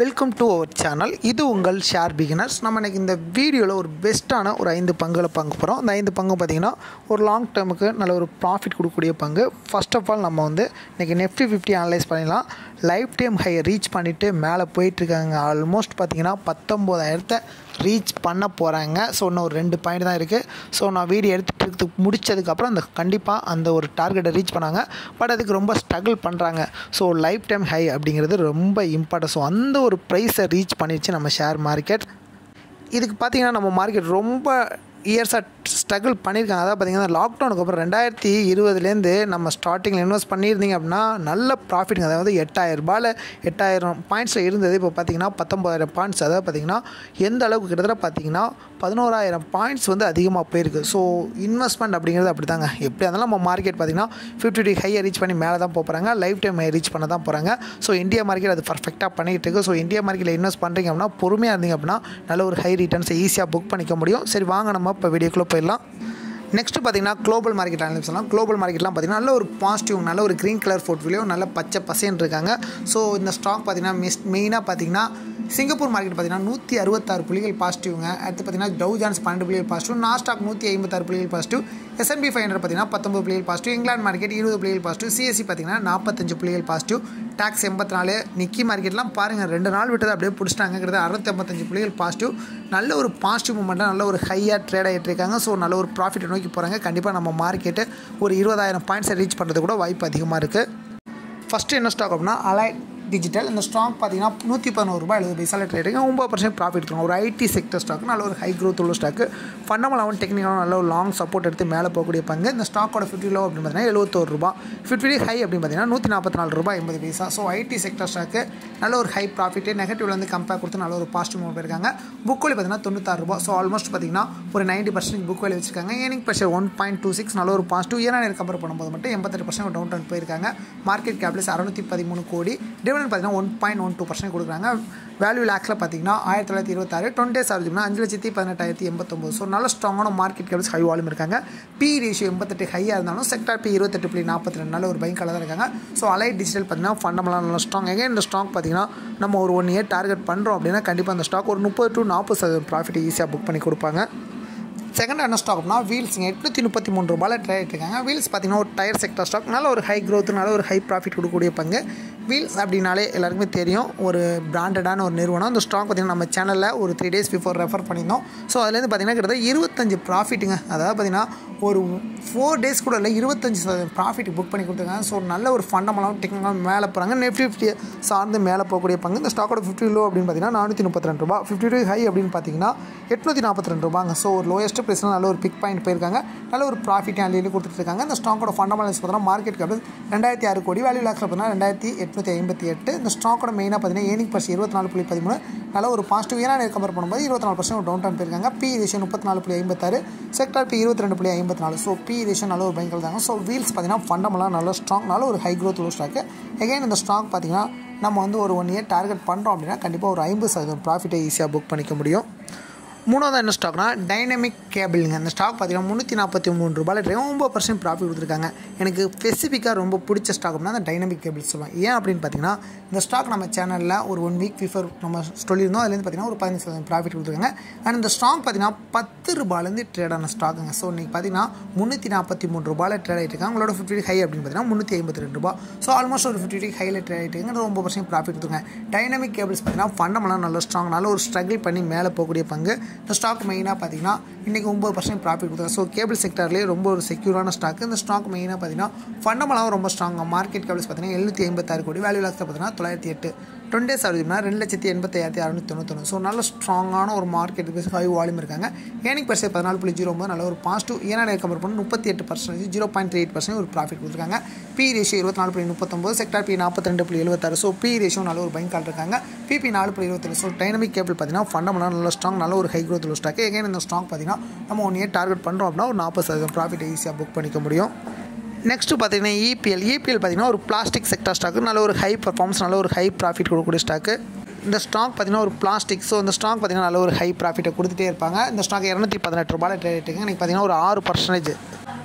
welcome to our channel இது உங்கள் share beginners நம்ம இன்றைக்கி இந்த வீடியோவில் ஒரு பெஸ்ட்டான ஒரு ஐந்து பங்குகளை பங்கு போகிறோம் அந்த ஐந்து பங்கு பார்த்திங்கன்னா ஒரு லாங் டேர்முக்கு நல்ல ஒரு ப்ராஃபிட் கொடுக்கக்கூடிய பங்கு ஃபர்ஸ்ட் ஆஃப் ஆல் நம்ம வந்து இன்றைக்கி நெஃப்டி ஃபிஃப்டி அனலைஸ் பண்ணிடலாம் லைஃப் டைம் ஹை ரீச் பண்ணிவிட்டு மேலே போயிட்டுருக்காங்க ஆல்மோஸ்ட் பார்த்திங்கன்னா பத்தொம்போதாயிரத்தை ரீச் பண்ண போகிறாங்க ஸோ இன்னும் ஒரு ரெண்டு பாயிண்ட் தான் இருக்குது ஸோ நான் வீடியோ எடுத்துட்டு முடிச்சதுக்கப்புறம் அந்த கண்டிப்பாக அந்த ஒரு டார்கெட்டை ரீச் பண்ணாங்க பட் அதுக்கு ரொம்ப ஸ்ட்ரகிள் பண்ணுறாங்க ஸோ லைஃப் டைம் ஹை அப்படிங்கிறது ரொம்ப இம்பார்ட்டன்ட் ஸோ அந்த ஒரு ப்ரைஸை ரீச் பண்ணிடுச்சு நம்ம ஷேர் மார்க்கெட் இதுக்கு பார்த்தீங்கன்னா நம்ம மார்க்கெட் ரொம்ப இயர்ஸாக ஸ்ட்ரகிள் பண்ணியிருக்காங்க அதாவது பார்த்தீங்கன்னா லாக்டவுனுக்கு அப்புறம் ரெண்டாயிரத்தி இருபதுலேருந்து நம்ம ஸ்டார்டிங்கில் இன்வெஸ்ட் பண்ணியிருந்தீங்க அப்படின்னா நல்ல ப்ராஃபிட்டுங்க அதாவது எட்டாயிரம் ரூபாயில் எட்டாயிரம் பாயிண்ட்ஸில் இருந்தது இப்போ பார்த்தீங்கன்னா பத்தொம்பதாயிரம் பாயிண்ட்ஸ் அதாவது பார்த்தீங்கன்னா எந்த அளவுக்கு கிட்டத்தட்ட பார்த்தீங்கன்னா பதினோராயிரம் பாயிண்ட்ஸ் வந்து அதிகமாக போயிருக்கு ஸோ இன்வெஸ்ட்மெண்ட் அப்படிங்கிறது அப்படி தாங்க எப்படி இருந்தாலும் நம்ம மார்க்கெட் பார்த்தீங்கன்னா ஃபிஃப்டி டி ஹையை ரீச் பண்ணி மேலே தான் போகிறாங்க லைஃப் டைம் ஹை ரீச் பண்ண தான் போகிறாங்க ஸோ இந்தியா மார்க்கெட் அது பர்ஃபெக்டாக பண்ணிகிட்டு இருக்குது ஸோ இந்தியா மார்க்கெட்டில் இன்வெஸ்ட் பண்ணுறீங்க அப்படின்னா பொறுமையாக இருந்தீங்க அப்படின்னா நல்ல ஒரு ஹை ரிட்டர்ன்ஸை ஈஸியாக புக் பண்ணிக்க முடியும் சரி வாங்க நம்ம இப்போ வீடியோக்குள்ளே போயிடலாம் நெக்ஸ்ட்டு பார்த்தீங்கன்னா குளோபல் மார்க்கெட் அனலிஸ் சொல்லலாம் குளோபல் மார்க்கெட்லாம் பார்த்தீங்கன்னா நல்ல ஒரு பாசிட்டிவ் நல்ல ஒரு க்ரீன் கலர் போர்ட்ஃபோலியோ நல்ல பச்சை பசேன்னு இருக்காங்க ஸோ இந்த ஸ்டாக் பார்த்தீங்கன்னா மிஸ் மெயினாக பார்த்தீங்கன்னா சிங்கப்பூர் மார்க்கெட் பார்த்தீங்கன்னா நூற்றி அறுபத்தாறு புள்ளிகள் பாசிட்டிவ்ங்க அடுத்து பார்த்தீங்கன்னா டவு ஜான்ஸ் பன்னெண்டு புள்ளிகள் பாசிட்டிவ் நாஸ்டாக் நூற்றி ஐம்பத்தாறு புள்ளிகள் பாசிட்டிவ் எஸ்என்பி ஃபைவ் ஹண்ட்ரட் பார்த்தீங்கன்னா பத்தொம்பது புள்ளிகள் பாசிட்டிவ் இங்கிலாந்து மார்க்கெட் இருபது புள்ளிகள் பாசிட்டிவ் சிஎஸ்சி பார்த்தீங்கன்னா நாற்பத்தஞ்சு புள்ளிகள் பாசிட்டிவ் டாக்ஸ் எண்பத்தி நாலு நிக்கி மார்க்கெட்லாம் பாருங்கள் ரெண்டு நாள் விட்டது அப்படியே பிடிச்சிட்டாங்கிறது அறுநூத்தி ஐம்பத்தஞ்சு புள்ளிகள் பாசிட்டிவ் நல்ல ஒரு பாசிட்டிவ் மூமெண்ட்டாக நல்ல ஒரு ஹையாக ட்ரேட் ஆகிட்டு இருக்காங்க ஸோ நல்ல ஒரு ப்ராஃபிட்டை நோக்கி போகிறாங்க கண்டிப்பாக நம்ம மார்க்கெட்டு ஒரு இருபதாயிரம் பாயிண்ட்ஸை ரீச் பண்ணுறது கூட வாய்ப்பு அதிகமாக இருக்குது ஃபஸ்ட்டு என்ன ஸ்டாக் அப்படின்னா அலைட் டிஜிட்டல் இந்த ஸ்டாக் பார்த்தீங்கன்னா நூற்றி பதினோரு ரூபாய் எழுபது பைசாவில் ட்ரேடிங் ஒம்பது பர்சன்ட் ப்ராஃபிட் இருக்கும் ஒரு ஐடி செக்டர் ஸ்டாக் நல்ல ஒரு ஹை க்ரோத் உள்ள ஸ்டாக்கு ஃபண்டமெண்டாகவும் டெக்னிக்கலாகவும் நல்ல ஒரு லாங் சப்போர்ட் எடுத்து மேலே போகக்கூடிய பங்கு இந்த ஸ்டாக்கோட ஃபிஃப்டி லோ அப்படின்னு பார்த்தீங்கன்னா எழுபத்தோரு ரூபா ஃபிஃப்டி ஹை அப்படின்னு பார்த்தீங்கன்னா நூற்றி நாற்பத்தி நாலு ரூபாய் எண்பது பைசா ஸோ ஐடி செக்டர் ஸ்டாக்கு நல்ல ஒரு ஹை ப்ராஃபிட்டு நெகட்டிவ்லேருந்து கம்பேர் கொடுத்து நல்ல ஒரு பாசிட்டிவ் மூவ் போயிருக்காங்க புக் வேலி பார்த்தீங்கன்னா தொண்ணூத்தாறு ரூபா ஸோ ஆல்மோஸ்ட் பார்த்தீங்கன்னா ஒரு நைன்ட்டி பர்சன்ட் புக் வேலி வச்சிருக்காங்க ஏனிங் pressure one point two six நல்ல ஒரு பாசிட்டிவ் ஏன்னா கம்பேர் பண்ணும்போது மட்டும் எண்பத்தெட்டு பர்சன்ட் டவுன் டவுன் போயிருக்காங்க மார்க்கெட் கேபிள்ஸ் அறுநூற்றி பதிமூணு கோடி டிவிடன் பார்த்தீங்கன்னா one point one two percent கொடுக்குறாங்க வேல்யூ லேக்ஸில் பார்த்தீங்கன்னா ஆயிரத்தி தொள்ளாயிரத்தி இருபத்தாறு டுவெண்ட்டி டேஸ் ஆகுதுன்னா அஞ்சு லட்சத்தி பதினெட்டாயிரத்தி எண்பத்தொம்பது ஸோ நல்ல ஸ்ட்ராங்கான மார்க்கெட் கேபிள்ஸ் ஹை வால்யூம் இருக்காங்க பி ரேஷியோ எண்பத்தெட்டு ஹையாக இருந்தாலும் செக்டார் பி இருபத்தெட்டு புள்ளி நாற்பத்தி ரெண்டு நல்ல ஒரு பைக்கால தான் இருக்காங்க ஸோ அலைட் டிஜிட்டல் பார்த்தீங்கன்னா ஃபண்டமெல்லாம் நல்ல ஸ்ட்ராங் எங்கே இந்த ஸ்டாக் பார்த்தீங்கன்னா நம்ம ஒரு ஒன் இயர் டார்கெட் பண்ணுறோம் அப்படின்னா கண்டிப்பாக அந்த ஸ்டாக் ஒரு முப்பது டு நாற்பது சதவீதம் ப்ராஃபிட் ஈஸியாக புக் பண்ணி கொடுப்பாங்க செகண்ட் என்ன ஸ்டாக் அப்படின்னா வீல்ஸ் எட்நூற்றி முப்பத்தி மூணு ரூபாயில் ட்ரேட் இருக்காங்க வீல்ஸ் பார்த்தீங்கன்னா ஒரு டயர் செக்டர் ஸ்டாக் நல்ல ஒரு ஹை க்ரோத் நல்ல ஒரு ஹை ப்ராஃபிட் கொடுக்கக்கூடிய பங்கு வீல்ஸ் அப்படின்னாலே எல்லாருக்குமே தெரியும் ஒரு பிராண்டடான ஒரு நிறுவனம் அந்த ஸ்டாக் பார்த்திங்கன்னா நம்ம சேனலில் ஒரு த்ரீ டேஸ் பிஃபோர் ரெஃபர் பண்ணியிருந்தோம் ஸோ அதுலேருந்து பார்த்திங்கன்னா கிட்டத்தட்ட இருபத்தஞ்சு ப்ராஃபிட்டுங்க அதாவது பார்த்திங்கன்னா ஒரு ஃபோர் டேஸ் கூட இல்லை இருபத்தஞ்சு சதவீதம் ப்ராஃபிட் புக் பண்ணி கொடுத்துருக்காங்க ஸோ நல்ல ஒரு ஃபண்டமெல்லாம் டெக்னிக்கலாக மேலே போகிறாங்க நெஃப்டி ஃபிஃப்டி சார்ந்து மேலே போகக்கூடிய பங்கு இந்த ஸ்டாக்கோட ஃபிஃப்டி லோ அப்படின்னு பார்த்தீங்கன்னா நானூற்றி முப்பத்தி ரெண்டு ரூபா ஃபிஃப்டி டூ ஹை அப்படின்னு பார்த்தீங்கன்னா எட்நூற்றி நாற்பத்தி ரெண்டு ரூபாங்க ஸோ ஒரு லோயஸ்ட் ப்ரைஸில் நல்ல ஒரு பிக் பாயிண்ட் போயிருக்காங்க நல்ல ஒரு ப்ராஃபிட் அள்ளி கொடுத்துட்ருக்காங்க இந்த ஸ்டாக்கோட ஃபண்டமெண்டல்ஸ் பார்த்தீங்கன்னா மார்க்கெட் கேபிள் ரெண்டாயிரத்தி ஆறு கோடி வேல்யூ லேக்ஸில் பார்த்தீங்கன்னா ரெண்டாயிரத்தி எட்நூற்றி ஐம்பத்தி எட்டு இந்த ஸ்டாக்கோட மெயினாக பார்த்தீங்கன்னா ஏனிங் பர்ஸ் இருபத்தி நாலு புள்ளி பதிமூணு நல்ல ஒரு பாசிட்டிவ் ஏன்னா கம்பேர் பண்ணும்போது இருபத்தி நாலு பர்சன்ட் டவுன் டவுன் போயிருக்காங்க பி ரேஷியோ முப்பத்தி நாலு புள்ளி ஐம்பத்தாறு செக்டார் பி இருபத்தி ரெண்டு புள்ளி ஐம்பத்தி நாலு ஸோ பி ரேஷியோ நல்ல ஒரு பயங்கர தாங்க ஸோ வீல்ஸ் பார்த்தீங்கன்னா ஃபண்டமெல்லாம் நல்ல ஸ்ட்ராங் நல்ல ஒரு ஹை க்ரோத் உள்ள ஸ்டாக்கு எகைன் இந்த ஸ்டாக் பார்த்தீங்கன்னா நம்ம வந்து ஒரு ஒன் இயர் டார்கெட் பண்ணுறோம் அப்படின்னா கண்டிப்பாக ஒரு ஐம்பது சதவீதம் ப்ராஃபிட்டை ஈஸியாக புக் பண்ணிக்க முடியும் மூணாவது என்ன ஸ்டாக்னா டைனமிக் கேபிளுங்க அந்த ஸ்டாக் பார்த்தீங்கன்னா முந்நூற்றி நாற்பத்தி மூணு ரூபாயில் ட்ரை ஒம்பது பர்சன்ட் ப்ராஃபிட் கொடுத்துருக்காங்க எனக்கு ஸ்பெசிஃபிக்காக ரொம்ப பிடிச்ச ஸ்டாக் அப்படின்னா அந்த டைனமிக் கேபிள் சொல்லுவேன் ஏன் அப்படின்னு பார்த்தீங்கன்னா இந்த ஸ்டாக் நம்ம சேனலில் ஒரு ஒன் வீக் பிஃபோர் நம்ம சொல்லியிருந்தோம் அதுலேருந்து பார்த்தீங்கன்னா ஒரு பதினஞ்சு சதவீதம் ப்ராஃபிட் கொடுத்துருக்காங்க அண்ட் இந்த ஸ்டாக் பார்த்தீங்கன்னா பத்து ரூபாயிலேருந்து ட்ரேட் ஆன ஸ்டாக்குங்க ஸோ இன்றைக்கி பார்த்தீங்கன்னா முந்நூற்றி நாற்பத்தி மூணு ரூபாயில் ட்ரேட் ஆகிட்டு இருக்காங்க உங்களோட ஃபிஃப்டி ஹை அப்படின்னு பார்த்தீங்கன்னா முந்நூற்றி ஐம்பத்தி ரெண்டு ரூபா ஸோ ஆல்மோஸ்ட் ஒரு ஃபிஃப்டி ஹையில் ட்ரேட் ஆகிட்டு இருக்காங்க ஒம்பது பர்சன்ட் ப்ராஃபிட் கொடுத்துருங்க டைனமிக் கேபிள்ஸ் பார்த்தீங்கன்னா ஃபண்டமெல்லாம் நல்ல ஸ்ட்ராங் நல்ல ஒரு ஸ்ட்ரகிள் பண்ணி மேலே போகக்கூடிய பங்கு இந்த ஸ்டாக் மெயினாக பார்த்தீங்கன்னா இன்றைக்கி ஒம்பது பர்சன்ட் ப்ராஃபிட் கொடுத்தாங்க ஸோ கேபிள் செக்டர்லேயே ரொம்ப ஒரு செக்யூரான ஸ்டாக் இந்த ஸ்டாக் மெயினாக பார்த்தீங்கன்னா ஃபண்டமெல்லாம் ரொம்ப ஸ்ட்ராங்காக மார்க்கெட் கேபிள்ஸ் பார்த்தீங்கன்னா எழுநூற்றி ஐம்பத்தாறு கோடி வேல்யூ லாக்ஸில் பார்த்தீங்கன்னா தொள்ளாயிரத்தி எட்டு டுவெண்ட்டி டேஸ் ஆகுதுன்னா ரெண்டு லட்சத்தி எண்பத்தாயிரத்தி அறுநூத்தி தொண்ணூத்தொன்று ஸோ நல்ல ஸ்ட்ராங்கான ஒரு மார்க்கெட் பேஸ் ஹை வால்யூம் இருக்காங்க ஏனிக் பர்சன்ட் பதினாலு புள்ளி ஜீரோ ஒம்பது நல்ல ஒரு பாசிட்டிவ் ஏன்னா கம்பேர் பண்ணி முப்பத்தி எட்டு percentage zero point three eight percent ஒரு ப்ராஃபிட் கொடுத்துருக்காங்க பி ரேஷியோ இருபத்தி நாலு புள்ளி முப்பத்தொம்பது செக்டார் பி நாற்பத்தி ரெண்டு புள்ளி எழுபத்தாறு ஸோ பி ரேஷியோ நல்ல ஒரு பயங்கால் இருக்காங்க பிபி நாலு புள்ளி இருபத்தேழு ஸோ டைனமிக் கேபிள் பார்த்தீங்கன்னா ஃபண்டமெண்டாக நல்ல ஸ்ட்ராங் நல்ல ஒரு ஹை க்ரோத் உள்ள ஸ்டாக் எகைன் இந்த ஸ்டாக் பார்த்தீங்கன்னா நம்ம ஒன் இயர் டார்கெட் பண்ணுறோம் அப்படின்னா ஒரு நாற்பது சதவீதம் ப்ராஃபிட் ஈஸியாக புக் பண்ணிக்க முடியும் நெக்ஸ்ட்டு பார்த்தீங்கன்னா இபிஎல் இபிஎல் பார்த்தீங்கன்னா ஒரு பிளாஸ்டிக் செக்டர் ஸ்டாக்கு நல்ல ஒரு ஹை பர்ஃபார்மன்ஸ் நல்ல ஒரு ஹை ப்ராஃபிட் கொடுக்கக்கூடிய ஸ்டாக்கு இந்த ஸ்டாக் பார்த்தீங்கன்னா ஒரு பிளாஸ்டிக் ஸோ இந்த ஸ்டாக் பார்த்தீங்கன்னா நல்ல ஒரு ஹை ப்ராஃபிட்டை கொடுத்துட்டே இருப்பாங்க இந்த ஸ்டாக் இரநூத்தி பதினெட்டு ரூபாயில் ட்ரேட் இருக்கு இன்றைக்கி பார்த்தீங்கன்னா ஒரு ஆறு பர்சன்டேஜ்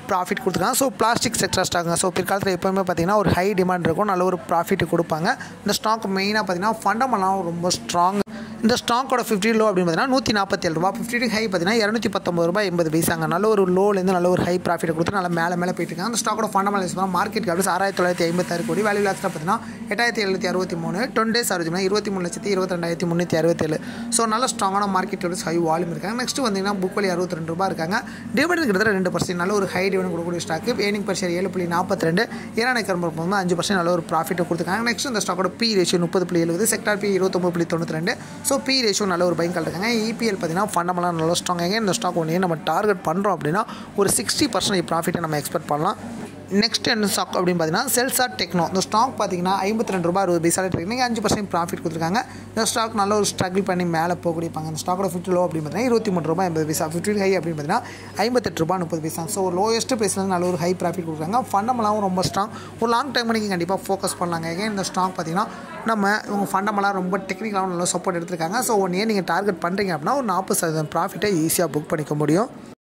ப்ராஃபிட் கொடுத்துருக்காங்க ஸோ பிளாஸ்டிக் செக்டர் ஸ்டாக்குங்க ஸோ பிற்காலத்தில் எப்போவுமே பார்த்தீங்கன்னா ஒரு ஹை டிமாண்ட் இருக்கும் நல்ல ஒரு ப்ராஃபிட் கொடுப்பாங்க இந்த ஸ்டாக் மெயினாக பார்த்தீங்கன்னா ஃபண்டமெல்லாம் ரொம்ப ஸ்ட்ராங் இந்த ஸ்டாக்கோட ஃபிஃப்டி லோ அப்படின்னு பார்த்தீங்கன்னா நூற்றி நாற்பத்தி ஏழு ரூபா ஃபிஃப்டி ஹை பார்த்தீங்கன்னா இரநூத்தி பத்தொம்பது ரூபாய் எண்பது பைசாங்க நல்ல ஒரு லோலேருந்து நல்ல ஒரு ஹை ப்ராஃபிட் கொடுத்து நல்லா மேலே மேலே போயிட்டு இருக்காங்க அந்த ஸ்டாக்கோட ஃபண்டமெண்டல்ஸ் பார்த்தா மார்க்கெட் கேப்ஸ் ஆறாயிரத்தி தொள்ளாயிரத்தி ஐம்பத்தாறு கோடி வேல்யூ லாஸ்ட்டாக பார்த்தீங்கன்னா எட்டாயிரத்தி எழுநூற்றி அறுபத்தி மூணு டொன் டேஸ் அறுபத்தி இருபத்தி மூணு லட்சத்தி இருபத்தி ரெண்டாயிரத்தி முந்நூற்றி அறுபத்தேழு ஸோ நல்ல ஸ்ட்ராங்கான மார்க்கெட் கேப்ஸ் ஹை வால்யூம் இருக்காங்க நெக்ஸ்ட் வந்தீங்கன்னா புக் வழி அறுபத்தி ரெண்டு ரூபா இருக்காங்க டிவிடன் கிட்டத்தட்ட ரெண்டு பர்சன்ட் நல்ல ஒரு ஹை டிவிடன் கொடுக்கக்கூடிய ஸ்டாக்கு ஏர்னிங் பர் ஷேர் ஏழு புள்ளி நாற்பத்தி ரெண்டு ஈரானை கரும்பு போகும்போது அஞ்சு பர்சன்ட் நல்ல ஒரு ப்ராஃபிட் கொடுத்துருக்காங்க நெக்ஸ்ட் இந்த ஸ்டாக்கோட பி ரேஷியோ முப்பது புள்ளி எழுபது செக்டார் பி இருபத்தொம்பது புள்ளி தொண்ணூற்றி ரெண்டு ஸோ பி ரேஷியோ நல்ல ஒரு பைக் இருக்காங்க இபிஎல் பார்த்தீங்கன்னா ஃபண்டமெல்லாம் நல்ல ஸ்ட்ராங்காக இந்த ஸ்டாக் ஒன்றே நம்ம டார்கெட் பண்ணுறோம் அப்படின்னா ஒரு சிக்ஸ்டி பர்சன்ட் ப்ராஃபிட்டை நம்ம எக்ஸ்பெக்ட் பண்ணலாம் நெக்ஸ்ட் என்ன ஸ்டாக் அப்படின்னு பார்த்தீங்கன்னா செல்சார் டெக்னோ இந்த ஸ்டாக் பார்த்தீங்கன்னா ஐம்பத்தி ரெண்டு ரூபா அறுபது பைசா ட்ரேடிங் அஞ்சு பர்சன்ட் ப்ராஃபிட் கொடுத்துருக்காங்க இந்த ஸ்டாக் நல்ல ஒரு ஸ்ட்ரகிள் பண்ணி மேலே போகக்கூடிய பாங்க இந்த ஸ்டாக்கோட ஃபிஃப்டி லோ அப்படின்னு பார்த்தீங்கன்னா இருபத்தி மூணு ரூபாய் எண்பது பைசா ஃபிஃப்டி ஹை அப்படின்னு பார்த்தீங்கன்னா ஐம்பத்தெட்டு ரூபா முப்பது பைசா ஸோ லோயஸ்ட் ப்ரைஸில் நல்ல ஒரு ஹை ப்ராஃபிட் கொடுக்குறாங்க ஃபண்டமெல்லாம் ரொம்ப ஸ்ட்ராங் ஒரு லாங் டைம் நீங்கள் கண்டிப்பாக ஃபோக்கஸ் பண்ணலாங்க ஏன் இந்த ஸ்டாக் பார்த்தீங்கன்னா நம்ம இவங்க ஃபண்டமெல்லாம் ரொம்ப டெக்னிக்கலாகவும் நல்ல சப்போர்ட் எடுத்திருக்காங்க ஸோ ஒன் இயர் நீங்கள் டார்கெட் பண்ணுறீங்க அப்படின்னா ஒரு நாற்பது சதவீதம் ப்ராஃபிட்டை ஈஸியாக புக் பண்ணிக்க முடியும்